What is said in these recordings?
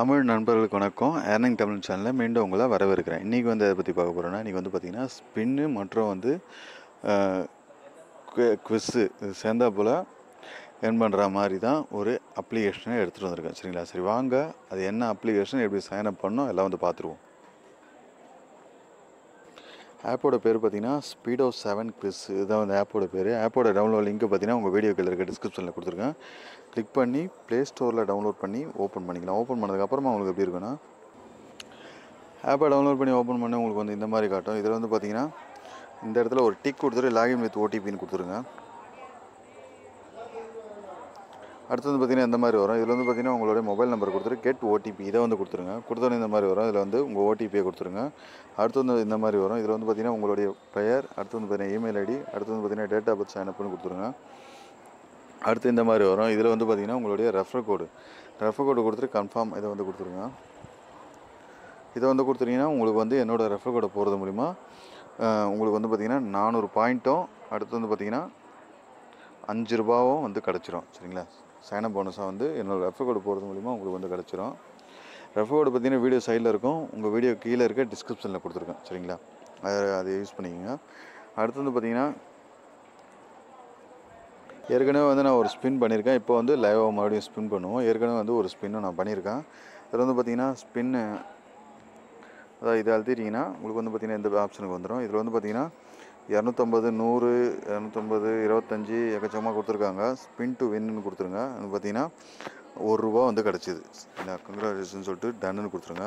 தமிழ் நண்பர்களுக்கு வணக்கம் ஏர்னிங் தமிழ் சேனலில் மீண்டும் உங்களை வரவேற்கிறேன் இன்றைக்கி வந்து எதை பற்றி பார்க்க போகிறோன்னா இன்றைக்கி வந்து பார்த்திங்கன்னா ஸ்பின்னு மற்றும் வந்து குவிஸ்ஸு இது சேர்ந்தா போல் ஏர்ன் பண்ணுற மாதிரி தான் ஒரு அப்ளிகேஷனை எடுத்துகிட்டு வந்திருக்கேன் சரிங்களா சரி வாங்க அது என்ன அப்ளிகேஷன் எப்படி சைன் அப் பண்ணோம் எல்லாம் வந்து பார்த்துருவோம் ஆப்போட பேர் பார்த்தீங்கன்னா ஸ்பீடோ செவன் குவிஸ் இதுதான் வந்து ஆப்போட பேர் ஆப்போட டவுன்லோட் லிங்க் பார்த்தீங்கன்னா உங்கள் வீடியோ கீழே இருக்க டிஸ்கிரிப்ஷனில் கொடுத்துருக்கேன் கிளிக் பண்ணி ப்ளே ஸ்டோரில் டவுன்லோட் பண்ணி ஓப்பன் பண்ணிக்கலாம் ஓப்பன் பண்ணதுக்கப்புறமா உங்களுக்கு எப்படி இருக்குன்னா ஆப்பை டவுன்லோட் பண்ணி ஓப்பன் பண்ணி உங்களுக்கு வந்து இந்த மாதிரி காட்டும் இதில் வந்து பார்த்தீங்கன்னா இந்த இடத்துல ஒரு டிக் கொடுத்துட்டு லாகின் வித் ஓடிபின்னு கொடுத்துருங்க அடுத்து வந்து பார்த்தீங்கன்னா இந்த மாதிரி வரும் இதில் வந்து பார்த்தீங்கன்னா உங்களுடைய மொபைல் நம்பர் கொடுத்துட்டு கெட் ஓடிபி இதை வந்து கொடுத்துருங்க கொடுத்தோன்னே இந்த மாதிரி வரும் இதில் வந்து உங்கள் ஓடிபியை கொடுத்துருங்க அடுத்து வந்து இந்த மாதிரி வரும் இதில் வந்து பார்த்தீங்கன்னா உங்களுடைய பெயர் அடுத்து வந்து பார்த்தீங்கன்னா இமெயில் ஐடி அடுத்து வந்து பார்த்தீங்கன்னா டேட் ஆஃப் பர்த் சைன் அப்னு கொடுத்துருங்க அடுத்து இந்த மாதிரி வரும் இதில் வந்து பார்த்தீங்கன்னா உங்களுடைய ரெஃபர் கோடு ரெஃபர் கோடு கொடுத்துட்டு கன்ஃபார்ம் இதை வந்து கொடுத்துருங்க இதை வந்து கொடுத்துட்டீங்கன்னா உங்களுக்கு வந்து என்னோடய ரெஃபர் கோடை போகிறது மூலிமா அஹ், உங்களுக்கு வந்து பார்த்தீங்கன்னா நானூறு பாயிண்ட்டும் அடுத்து வந்து பார்த்தீங்கன்னா அஞ்சு ரூபாவும் வந்து கிடச்சிரும் சரிங்களா சைனப் போனஸாக வந்து என்னோட ரெஃபர் கோடு போகிறது மூலிமா உங்களுக்கு வந்து கிடச்சிரும் ரெஃபர் கோடு பார்த்தீங்கன்னா வீடியோ சைடில் இருக்கும் உங்கள் வீடியோ கீழே இருக்க டிஸ்கிரிப்ஷனில் கொடுத்துருக்கேன் சரிங்களா அதை அதை யூஸ் பண்ணிக்கோங்க அடுத்து வந்து பார்த்தீங்கன்னா ஏற்கனவே வந்து நான் ஒரு ஸ்பின் பண்ணியிருக்கேன் இப்போ வந்து லைவாக மறுபடியும் ஸ்பின் பண்ணுவோம் ஏற்கனவே வந்து ஒரு ஸ்பின்னும் நான் பண்ணியிருக்கேன் இதில் வந்து பார்த்தீங்கன்னா ஸ்பின்னு அதாவது இதை அழுத்திட்டீங்கன்னா உங்களுக்கு வந்து பார்த்தீங்கன்னா இந்த ஆப்ஷனுக்கு வந்துடும் இதில் வந்து பார்த்தீங்கன்னா இரநூத்தம்பது நூறு இரநூத்தம்பது இருபத்தஞ்சி எக்கச்சக்கமாக கொடுத்துருக்காங்க ஸ்பின் டு வின்னு கொடுத்துருங்க அது பார்த்தீங்கன்னா ஒரு ரூபா வந்து கிடச்சிது இல்லை கங்க்ராச்சுலேஷன் சொல்லிட்டு டன்னு கொடுத்துருங்க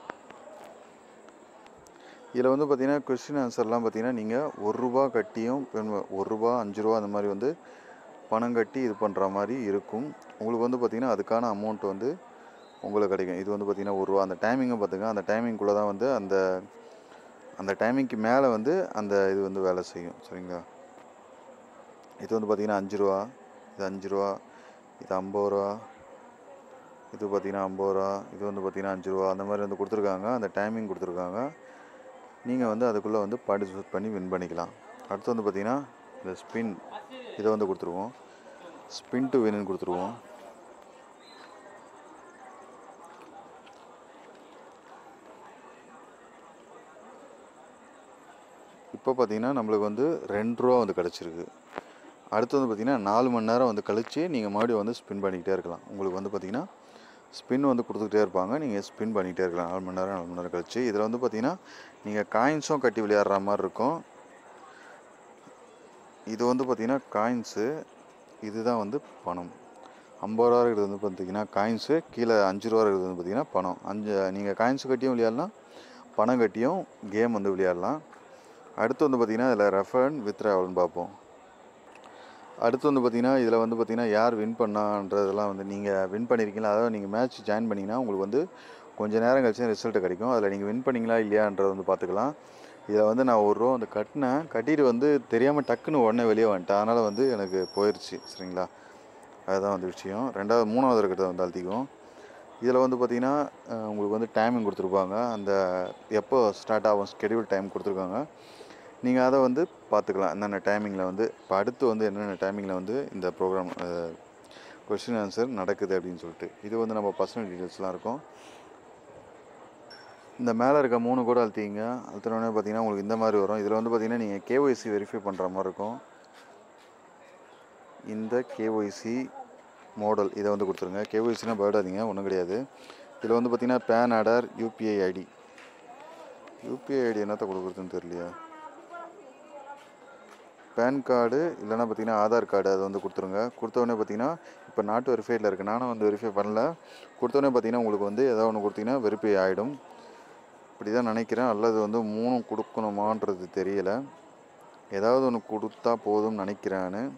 இதில் வந்து பார்த்தீங்கன்னா கொஸ்டின் ஆன்சர்லாம் பார்த்தீங்கன்னா நீங்கள் ஒரு ரூபா கட்டியும் பெண்- ஒரு ரூபா அஞ்சு ரூபா அந்த மாதிரி வந்து பணம் கட்டி இது பண்ணுற மாதிரி இருக்கும் உங்களுக்கு வந்து பார்த்தீங்கன்னா அதுக்கான அமௌண்ட் வந்து உங்களுக்கு கிடைக்கும் இது வந்து பார்த்தீங்கன்னா ஒரு ரூபா அந்த டைமிங்கை பார்த்துங்க அந்த டைமிங்குள்ளே தான் வந்து அந்த அந்த டைமிங்க்கு மேலே வந்து அந்த இது வந்து வேலை செய்யும் சரிங்களா இது வந்து பார்த்தீங்கன்னா அஞ்சு ரூபா இது அஞ்சு ரூபா இது ஐம்பது ரூபா இது பார்த்தீங்கன்னா ஐம்பது ரூபா இது வந்து பார்த்தீங்கன்னா அஞ்சு ரூபா அந்த மாதிரி வந்து கொடுத்துருக்காங்க அந்த டைமிங் கொடுத்துருக்காங்க நீங்கள் வந்து அதுக்குள்ளே வந்து பார்ட்டிசிபேட் பண்ணி வின் பண்ணிக்கலாம் அடுத்து வந்து பார்த்தீங்கன்னா இந்த ஸ்பின் இதை வந்து கொடுத்துருவோம் ஸ்பின் டு வின்னு கொடுத்துருவோம் இப்போ பார்த்தீங்கன்னா நம்மளுக்கு வந்து ரெண்டு ரூபா வந்து கிடச்சிருக்கு அடுத்து வந்து பார்த்தீங்கன்னா நாலு மணி நேரம் வந்து கழித்து நீங்கள் மறுபடியும் வந்து ஸ்பின் பண்ணிக்கிட்டே இருக்கலாம் உங்களுக்கு வந்து பார்த்தீங்கன்னா ஸ்பின் வந்து கொடுத்துக்கிட்டே இருப்பாங்க நீங்கள் ஸ்பின் பண்ணிக்கிட்டே இருக்கலாம் நாலு மணி நேரம் நாலு மணி நேரம் கழிச்சு இதில் வந்து பார்த்தீங்கன்னா நீங்கள் காயின்ஸும் கட்டி விளையாடுற மாதிரி இருக்கும் இது வந்து பார்த்தீங்கன்னா காயின்ஸு இதுதான் வந்து பணம் ஐம்பது ரூபா இருக்கிறது வந்து பார்த்தீங்கன்னா காயின்ஸு கீழே அஞ்சு ரூபா இருக்கிறது வந்து பார்த்தீங்கன்னா பணம் அஞ்சு நீங்கள் காயின்ஸ் கட்டியும் விளையாடலாம் பணம் கட்டியும் கேம் வந்து விளையாடலாம் அடுத்து வந்து பார்த்தீங்கன்னா இதில் ரெஃபரன் வித்ராவல்னு பார்ப்போம் அடுத்து வந்து பார்த்தீங்கன்னா இதில் வந்து பார்த்தீங்கன்னா யார் வின் பண்ணான்றதெல்லாம் வந்து நீங்கள் வின் பண்ணியிருக்கீங்களா அதாவது நீங்கள் மேட்ச் ஜாயின் பண்ணிங்கன்னா உங்களுக்கு வந்து கொஞ்சம் நேரம் கழிச்சு ரிசல்ட் கிடைக்கும் அதில் நீங்கள் வின் பண்ணீங்களா இல்லையான்றதை வந்து பார்த்துக்கலாம் இதில் வந்து நான் ஒரு ரூபா வந்து கட்டினேன் கட்டிட்டு வந்து தெரியாமல் டக்குன்னு உடனே வெளியே வந்துட்டேன் அதனால் வந்து எனக்கு போயிடுச்சு சரிங்களா அதுதான் வந்து விஷயம் ரெண்டாவது மூணாவது இருக்கிறத வந்து அழுத்திக்கும் இதில் வந்து பார்த்தீங்கன்னா அஹ், உங்களுக்கு வந்து டைமிங் கொடுத்துருப்பாங்க அந்த எப்போ ஸ்டார்ட் ஆகும் ஸ்கெடியூல் டைம் கொடுத்துருக்காங்க நீங்கள் அதை வந்து பார்த்துக்கலாம் என்னென்ன டைமிங்கில் வந்து இப்போ அடுத்து வந்து என்னென்ன டைமிங்கில் வந்து இந்த ப்ரோக்ராம் கொஸ்டின் ஆன்சர் நடக்குது அப்படின்னு சொல்லிட்டு இது வந்து நம்ம பர்சனல் டீட்டெயில்ஸ்லாம் இருக்கும் இந்த மேலே இருக்க மூணு கூட அழுத்திங்க அழுத்தினோடனே பார்த்தீங்கன்னா உங்களுக்கு இந்த மாதிரி வரும் இதில் வந்து பார்த்தீங்கன்னா நீங்கள் கேஒய்சி வெரிஃபை பண்ணுற மாதிரி இருக்கும் இந்த கேஒய்சி மாடல் இதை வந்து கொடுத்துருங்க கேஒய்சினா பயப்படாதீங்க ஒன்றும் கிடையாது இதில் வந்து பார்த்தீங்கன்னா பேன் ஆடர் யூபிஐ ஐடி யூபிஐ ஐடி என்னத்த கொடுக்குறதுன்னு தெரியலையா பேன் கார்டு இல்லைன்னா பார்த்தீங்கன்னா ஆதார் கார்டு அதை வந்து கொடுத்துருங்க கொடுத்தோடனே பார்த்தீங்கன்னா இப்போ நாட்டு வெரிஃபைடில் இருக்குது நானும் வந்து வெரிஃபை பண்ணல கொடுத்தோடனே பார்த்தீங்கன்னா உங்களுக்கு வந்து ஏதாவது ஒன்று கொடுத்தீங்கன்னா வெரிஃபை ஆகிடும் இப்படி தான் நினைக்கிறேன் அல்லது வந்து மூணும் கொடுக்கணுமான்றது தெரியல ஏதாவது ஒன்று கொடுத்தா போதும்னு நினைக்கிறேன் நான்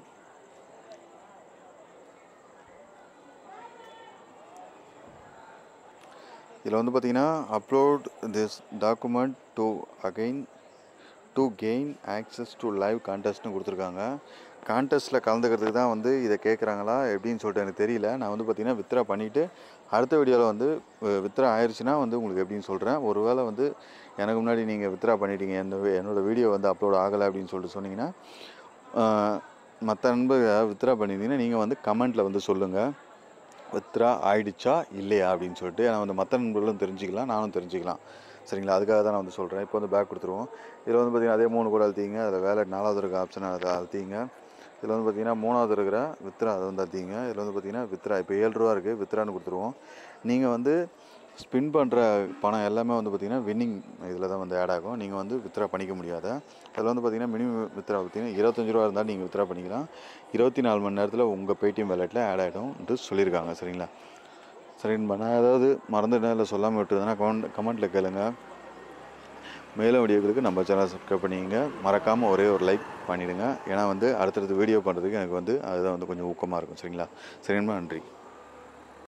இதில் வந்து பார்த்தீங்கன்னா upload this document to again to gain access to live கான்டெஸ்ட்னு கொடுத்துருக்காங்க கான்டெஸ்ட்டில் கலந்துக்கிறதுக்கு தான் வந்து இதை கேட்குறாங்களா எப்படின்னு சொல்லிட்டு எனக்கு தெரியல நான் வந்து பார்த்தீங்கன்னா வித்ரா பண்ணிவிட்டு அடுத்த வீடியோவில் வந்து வித்ரா ஆயிடுச்சுன்னா வந்து உங்களுக்கு எப்படின்னு சொல்கிறேன் ஒருவேளை வந்து எனக்கு முன்னாடி நீங்கள் வித்ரா பண்ணிட்டீங்க எந்த என்னோடய வீடியோ வந்து அப்லோட் ஆகலை அப்படின்னு சொல்லிட்டு சொன்னீங்கன்னா மற்ற நண்பர்கள் வித்ரா பண்ணியிருந்தீங்கன்னா நீங்கள் வந்து கமெண்ட்டில் வந்து சொல்லுங்கள் வித்ரா ஆயிடுச்சா இல்லையா அப்படின்னு சொல்லிட்டு ஏன்னா வந்து மற்ற நண்பர்களும் தெரிஞ்சுக்கலாம் நானும் தெரிஞ்சுக்கலாம் சரிங்களா அதுக்காக தான் நான் வந்து சொல்கிறேன் இப்போ வந்து பேக் கொடுத்துருவோம் இதில் வந்து பார்த்திங்கன்னா அதே மூணு கூட அழுத்திங்க அதில் வேலை நாலாவது இருக்க ஆப்ஷன் அதை அழுத்திங்க இதில் வந்து பார்த்திங்கன்னா மூணாவது இருக்கிற வித்ரா அதை வந்து அழுத்திங்க இதில் வந்து பார்த்திங்கன்னா வித்ரா இப்போ ஏழு ரூபா இருக்குது வித்ரான்னு கொடுத்துருவோம் நீங்கள் வந்து ஸ்பின் பண்ணுற பணம் எல்லாமே வந்து பார்த்திங்கன்னா வின்னிங் இதில் தான் வந்து ஆட் ஆகும் நீங்கள் வந்து வித்ரா பண்ணிக்க முடியாது அதில் வந்து பார்த்திங்கன்னா மினிமம் வித்ரா பார்த்திங்கன்னா இருபத்தஞ்சி ரூபா இருந்தால் நீங்கள் வித்ரா பண்ணிக்கலாம் இருபத்தி நாலு மணி நேரத்தில் உங்கள் பேடிஎம் வேலெட்டில் ஆட் ஆகிடும்ன்ட்டு சொல்லியிருக்காங்க சரிங்களா சரிங்கப்பா நான் ஏதாவது மறந்துட்டேன் இல்லை சொல்லாமல் விட்டுருந்தேன்னா கமெண்ட் கமெண்ட்டில் கேளுங்க மேலும் வீடியோக்களுக்கு நம்ம சேனல் சப்ஸ்கிரைப் பண்ணிக்கங்க மறக்காமல் ஒரே ஒரு லைக் பண்ணிவிடுங்க ஏன்னா வந்து அடுத்தடுத்து வீடியோ பண்ணுறதுக்கு எனக்கு வந்து அதுதான் வந்து கொஞ்சம் ஊக்கமாக இருக்கும் சரிங்களா சரிங்கம்மா நன்றி